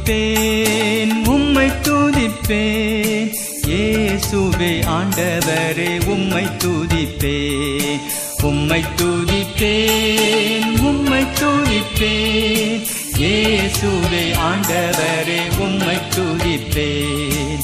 துதிப்பேன் உம்மை துதிப்பேன் இயேசுவே ஆண்டவரே உம்மை துதிப்பேன் உம்மை துதிப்பேன் உம்மை துதிப்பேன் இயேசுவே ஆண்டவரே உம்மை துதிப்பேன்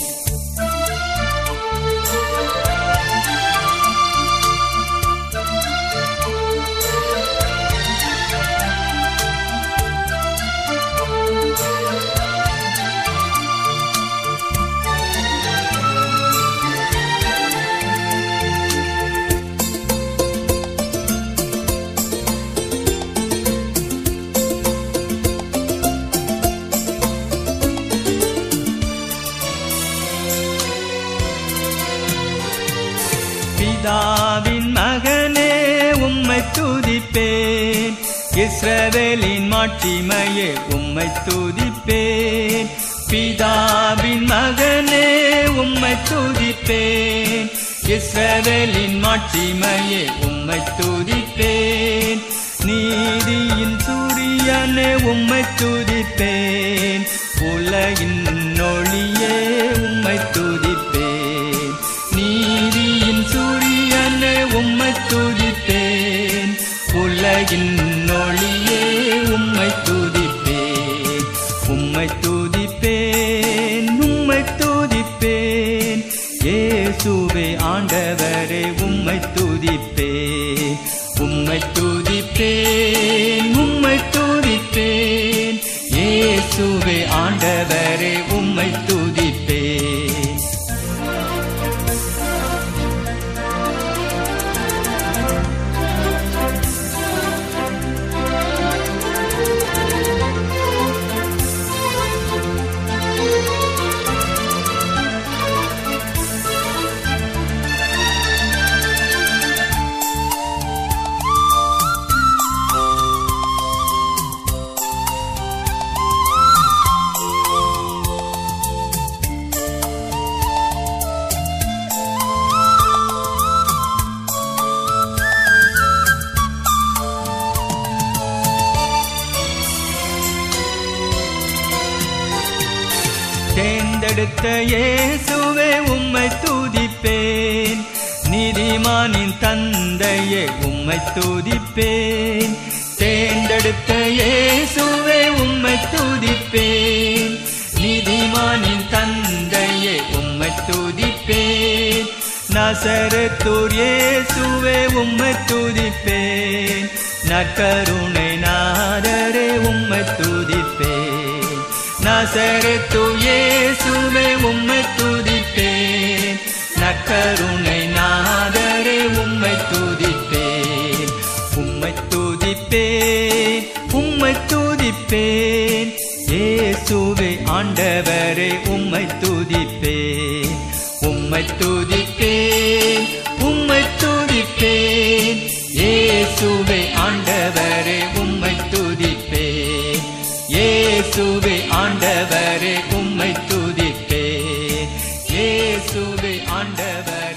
பிதாவின் மகனே உம்மை துதிப்பேன் இஸ்ரவேலின் மாட்சிமையே உம்மை துதிப்பேன் பிதாவின் மகனே உம்மை துதிப்பேன் இஸ்ரவேலின் மாட்சிமையே உம்மை துதிப்பேன் நீதியின் சூரியனே உம்மை துதிப்பேன் உலகின் ஒளியே உம்மை துதிப்பேன் நீதியின் சூரியனே உம்மை துதிப்பேன் உலகின் ஒளியே உம்மை துதிப்பேன் உம்மை துதிப்பேன் உம்மை துதிப்பேன் இயேசுவே ஆண்டவரே உம்மை துதிப்பேன் உம்மை துதிப்பேன் உம்மை துதிப்பேன் இயேசுவே ஆண்டவரே உம்மை துதிப்பேன் தேர்ந்தெடுத்த இயேசுவே உம்மை துதிப்பேன் நீதிமானின் தந்தையே உம்மை துதிப்பேன் தேர்ந்தெடுத்த இயேசுவே உம்மை துதிப்பேன் நீதிமானின் தந்தையே உம்மை துதிப்பேன் நசரத்தூர் இயேசுவே உம்மை துதிப்பேன் நற்கருணை நாதரே உம்மை துதிப்பேன் நசரத்து இயேசுவே உம்மை துதிப்பேன் நற்கருணை நாதரே உம்மை துதிப்பேன் உம்மை துதிப்பேன் உம்மை துதிப்பேன் இயேசுவே ஆண்டவரே உம்மை துதிப்பேன் உம்மை துதிப்பேன் உம்மை துதிப்பேன் இயேசுவே ஆண்டவரே உம்மை துதிப்பேன் இயேசுவே ஆண்டவரே உம்மை துதிப்பேன் இயேசுவே ஆண்டவரே